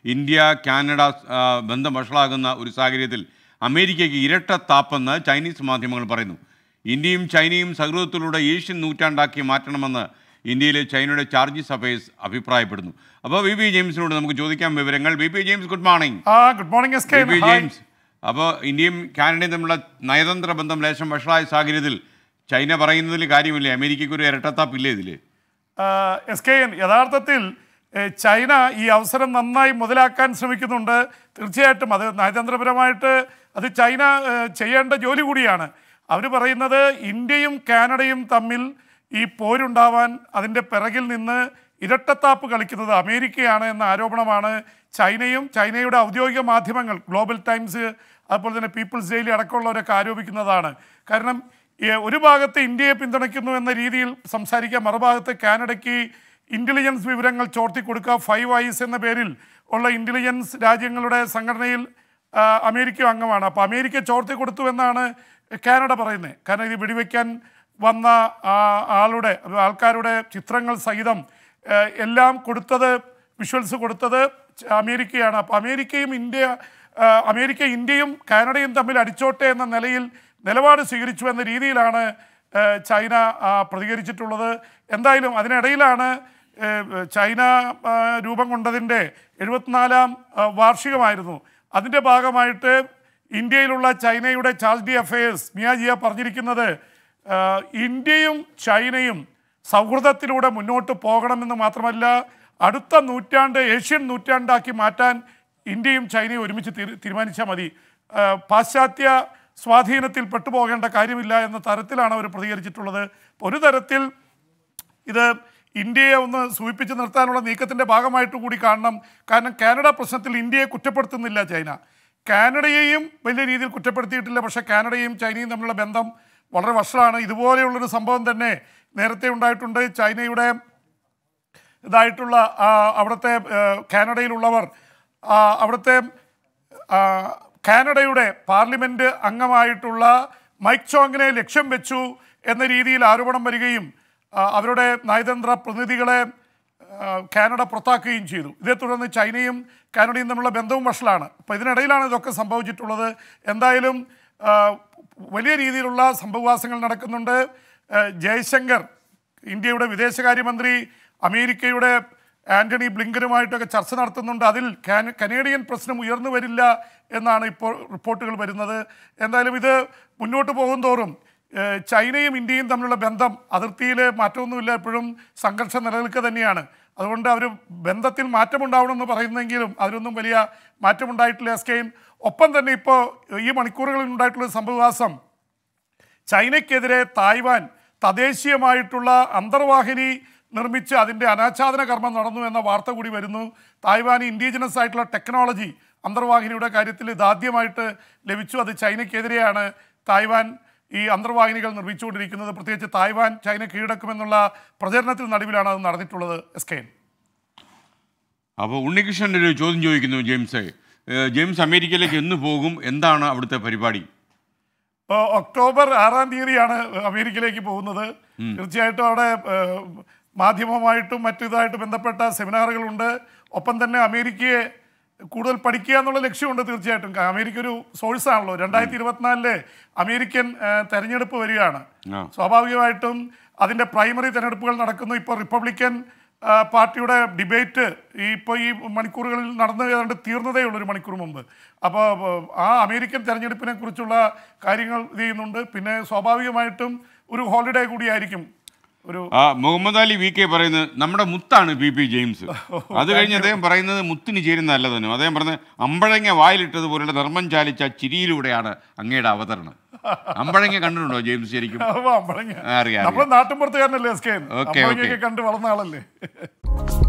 India Canada ആ, ബന്ധം വഷളാകുന്ന ഒരു സാഹചര്യത്തിൽ അമേരിക്കയ്ക്ക് ഇരട്ടത്താപ്പെന്ന് ചൈനീസ് മാധ്യമങ്ങൾ പറയുന്നു ഇന്ത്യയും ചൈനയും സൗഹൃദത്തിലൂടെ ഏഷ്യൻ നൂറ്റാണ്ടാക്കി മാറ്റണമെന്ന് ഇന്ത്യയിലെ ചൈനയുടെ ചാർജസ് അഫയേഴ്സ് അഭിപ്രായപ്പെടുന്നു അപ്പോൾ വി പി ജെയിംസിനോട് നമുക്ക് ചോദിക്കാം വിവരങ്ങൾ V P James good morning ആ good morning S K V P James അപ്പോൾ ഇന്ത്യയും കാനഡയും തമ്മിലുള്ള നയതന്ത്ര ബന്ധം ലേശം വഷളായ സാഹചര്യത്തിൽ ചൈന പറയുന്നതിൽ കാര്യമില്ലേ അമേരിക്കയ്ക്ക് ഒരു ഇരട്ടത്താപ്പില്ലേ ഇതിൽ എസ് കെ എൻ യഥാർത്ഥത്തിൽ ഏ, ചൈന ഈ അവസരം നന്നായി മുതലാക്കാൻ ശ്രമിക്കുന്നുണ്ട് തീർച്ചയായിട്ടും അത് നയതന്ത്രപരമായിട്ട് അത് ചൈന ഏ, ചെയ്യേണ്ട ജോലി കൂടിയാണ് അവർ പറയുന്നത് ഇന്ത്യയും കാനഡയും തമ്മിൽ ഈ പോരുണ്ടാവാൻ അതിൻ്റെ പിറകിൽ നിന്ന് ഇരട്ടത്താപ്പ് കളിക്കുന്നത് അമേരിക്കയാണ് എന്ന ആരോപണമാണ് ചൈനയും ചൈനയുടെ ഔദ്യോഗിക മാധ്യമങ്ങൾ ഗ്ലോബൽ ടൈംസ് അതുപോലെ തന്നെ പീപ്പിൾസ് ഡെയിലി അടക്കമുള്ളവരൊക്കെ ആരോപിക്കുന്നതാണ് കാരണം ഏ, ഒരു ഭാഗത്ത് ഇന്ത്യയെ പിന്തുണയ്ക്കുന്നു എന്ന രീതിയിൽ സംസാരിക്കുക മറുഭാഗത്ത് കാനഡയ്ക്ക് ഇൻ്റലിജൻസ് വിവരങ്ങൾ ചോർത്തി കൊടുക്കുക ഫൈവ് ഐസ് എന്ന പേരിൽ ഉള്ള ഇൻ്റലിജൻസ് രാജ്യങ്ങളുടെ സംഘടനയിൽ ആ, അമേരിക്ക അംഗമാണ് അപ്പോൾ അമേരിക്ക ചോർത്തി കൊടുത്തു എന്നാണ് കാനഡ പറയുന്നത് കാരണം ഇത് വെടിവെക്കാൻ വന്ന ആ, ആളുടെ ആൾക്കാരുടെ ചിത്രങ്ങൾ സഹിതം ആ, എല്ലാം കൊടുത്തത് വിഷ്വൽസ് കൊടുത്തത് ച- അമേരിക്കയാണ് അപ്പോൾ അമേരിക്കയും ഇന്ത്യ ആ, അമേരിക്ക ഇന്ത്യയും കാനഡയും തമ്മിൽ അടിച്ചോട്ടെ എന്ന നിലയിൽ നിലപാട് സ്വീകരിച്ചു എന്ന രീതിയിലാണ് ആ, ചൈന ആ, പ്രതികരിച്ചിട്ടുള്ളത് എന്തായാലും അതിനിടയിലാണ് ഏ, ചൈന ആ, രൂപം കൊണ്ടതിൻ്റെ എഴുപത്തിനാലാം ആ, വാർഷികമായിരുന്നു അതിൻ്റെ ഭാഗമായിട്ട് ഇന്ത്യയിലുള്ള ചൈനയുടെ ചാൾസ് ഡി അഫയേഴ്സ് മിയാജിയ പറഞ്ഞിരിക്കുന്നത് ആ, ഇന്ത്യയും ചൈനയും സൗഹൃദത്തിലൂടെ മുന്നോട്ട് പോകണമെന്ന് മാത്രമല്ല അടുത്ത നൂറ്റാണ്ട് ഏഷ്യൻ നൂറ്റാണ്ടാക്കി മാറ്റാൻ ഇന്ത്യയും ചൈനയും ഒരുമിച്ച് തീരു- തീരുമാനിച്ചാൽ മതി ആ, പാശ്ചാത്യ സ്വാധീനത്തിൽ പെട്ടുപോകേണ്ട കാര്യമില്ല എന്ന തരത്തിലാണ് അവർ പ്രതികരിച്ചിട്ടുള്ളത് ഒരു തരത്തിൽ ഇത് ഇന്ത്യയെ ഒന്ന് സൂചിപ്പിച്ച് നിർത്താനുള്ള നീക്കത്തിൻ്റെ ഭാഗമായിട്ട് കൂടി കാണണം കാരണം കാനഡ പ്രശ്നത്തിൽ ഇന്ത്യയെ കുറ്റപ്പെടുത്തുന്നില്ല ചൈന കാനഡയെയും വലിയ രീതിയിൽ കുറ്റപ്പെടുത്തിയിട്ടില്ല പക്ഷേ കാനഡയും ചൈനയും തമ്മിലുള്ള ബന്ധം വളരെ വഷളാണ് ഇതുപോലെയുള്ളൊരു സംഭവം തന്നെ നേരത്തെ ഉണ്ടായിട്ടുണ്ട് ചൈനയുടെ ഇതായിട്ടുള്ള ആ, അവിടുത്തെ ആ, കാനഡയിലുള്ളവർ ആ, അവിടുത്തെ ആ, കാനഡയുടെ പാർലമെൻറ്റ് അംഗമായിട്ടുള്ള മൈക്ക് ചോങ്ങിനെ ലക്ഷ്യം വെച്ചു എന്ന രീതിയിൽ ആരോപണം വരികയും ആ, അവരുടെ നയതന്ത്ര പ്രതിനിധികളെ ആ, കാനഡ പുറത്താക്കുകയും ചെയ്തു ഇതേ തുടർന്ന് ചൈനയും കാനഡയും തമ്മിലുള്ള ബന്ധവും വഷളാണ് അപ്പോൾ ഇതിനിടയിലാണ് ഇതൊക്കെ സംഭവിച്ചിട്ടുള്ളത് എന്തായാലും ആ, വലിയ രീതിയിലുള്ള സംഭവവാസങ്ങൾ നടക്കുന്നുണ്ട് ആ, ജയശങ്കർ ഇന്ത്യയുടെ വിദേശകാര്യമന്ത്രി അമേരിക്കയുടെ ആന്റണി ബ്ലിങ്കനുമായിട്ടൊക്കെ ചർച്ച നടത്തുന്നുണ്ട് അതിൽ കാന- കനേഡിയൻ പ്രശ്നം ഉയർന്നു വരില്ല എന്നാണ് ഇപ്പോൾ റിപ്പോർട്ടുകൾ വരുന്നത് എന്തായാലും ഇത് മുന്നോട്ട് പോകും തോറും ഏഹ്, ചൈനയും ഇന്ത്യയും തമ്മിലുള്ള ബന്ധം അതിർത്തിയിൽ മാറ്റമൊന്നുമില്ല എപ്പോഴും സംഘർഷം നിലനിൽക്കുക തന്നെയാണ് അതുകൊണ്ട് അവർ ബന്ധത്തിൽ മാറ്റമുണ്ടാവണമെന്ന് പറയുന്നെങ്കിലും അതിലൊന്നും വലിയ മാറ്റമുണ്ടായിട്ടില്ല എസ് കെയും ഒപ്പം തന്നെ ഇപ്പോൾ ഈ മണിക്കൂറുകളിൽ ഉണ്ടായിട്ടുള്ള സംഭവവാസം ചൈനയ്ക്കെതിരെ തായ്വാൻ തദ്ദേശീയമായിട്ടുള്ള അന്തർവാഹിനി നിർമ്മിച്ച് അതിൻ്റെ അനാച്ഛാദന കർമ്മം നടന്നു എന്ന വാർത്ത കൂടി വരുന്നു തായ്വാൻ ഇൻഡിജിനസ് ആയിട്ടുള്ള ടെക്നോളജി അന്തർവാഹിനിയുടെ കാര്യത്തിൽ ഇതാദ്യമായിട്ട് ലഭിച്ചു അത് ചൈനയ്ക്കെതിരെയാണ് തായ്വാൻ ഈ അന്തർവാഹിനികൾ നിർമ്മിച്ചുകൊണ്ടിരിക്കുന്നത് പ്രത്യേകിച്ച് തായ്വാൻ ചൈന കീഴടക്കുമെന്നുള്ള പ്രചരണത്തിൽ നടുവിലാണ് അത് നടന്നിട്ടുള്ളത് എസ് കെ എൻ അപ്പോൾ ഉണ്ണികൃഷ്ണൻ്റെ ഒരു ചോദ്യം ചോദിക്കുന്നു ജെയിംസ് ഏഹ് ജെയിംസ് അമേരിക്കയിലേക്ക് എന്ന് പോകും എന്താണ് അവിടുത്തെ പരിപാടി ഇപ്പോൾ ഒക്ടോബർ ആറാം തീയതിയാണ് അമേരിക്കയിലേക്ക് പോകുന്നത് തീർച്ചയായിട്ടും അവിടെ ഏഹ്, മാധ്യമമായിട്ടും മറ്റിതായിട്ട് ബന്ധപ്പെട്ട സെമിനാറുകളുണ്ട് ഒപ്പം തന്നെ അമേരിക്കയെ കൂടുതൽ പഠിക്കുക എന്നുള്ള ലക്ഷ്യമുണ്ട് തീർച്ചയായിട്ടും കാരണം അമേരിക്ക ഒരു സോഴ്സ് ആണല്ലോ രണ്ടായിരത്തി ഇരുപത്തിനാലില് അമേരിക്കൻ ഏഹ്, തെരഞ്ഞെടുപ്പ് വരികയാണ് ആ. സ്വാഭാവികമായിട്ടും അതിൻ്റെ പ്രൈമറി തെരഞ്ഞെടുപ്പുകൾ നടക്കുന്നു ഇപ്പോൾ റിപ്പബ്ലിക്കൻ ആ, പാർട്ടിയുടെ ഡിബേറ്റ് ഈ ഇപ്പോൾ ഈ മണിക്കൂറുകളിൽ നടന്നു ഏതാണ്ട് തീർന്നതേ ഉള്ളൂ ഒരു മണിക്കൂർ മുമ്പ് അപ്പോൾ ആ അമേരിക്കൻ തെരഞ്ഞെടുപ്പിനെ കുറിച്ചുള്ള കാര്യങ്ങൾ ഇത് ചെയ്യുന്നുണ്ട് പിന്നെ സ്വാഭാവികമായിട്ടും ഒരു ഹോളിഡേ കൂടിയായിരിക്കും ഒരു ആ മുഹമ്മദ് അലി വി കെ പറയുന്നത് നമ്മുടെ മുത്താണ് പി പി ജെയിംസ് അത് കഴിഞ്ഞ് അദ്ദേഹം പറയുന്നത് മുത്തിന് ചേരുന്നതല്ല തന്നെ അദ്ദേഹം പറഞ്ഞത് അമ്പഴങ്ങ വായിലിട്ടതുപോലുള്ള നർമ്മം ചാലിച്ച ചിരിയിലൂടെയാണ് അങ്ങയുടെ അവതരണം അമ്പഴങ്ങ കണ്ടിട്ടുണ്ടോ ജെയിംസ് ശരിക്കും അമ്പളങ്ങ ആ, അറിയാം, നമ്മുടെ നാട്ടിൻപുറത്തുകാരനല്ലേ എസ് കെ ഓക്കേ, അമ്പളങ്ങയൊക്കെ കണ്ട് വളർന്ന ആളല്ലേ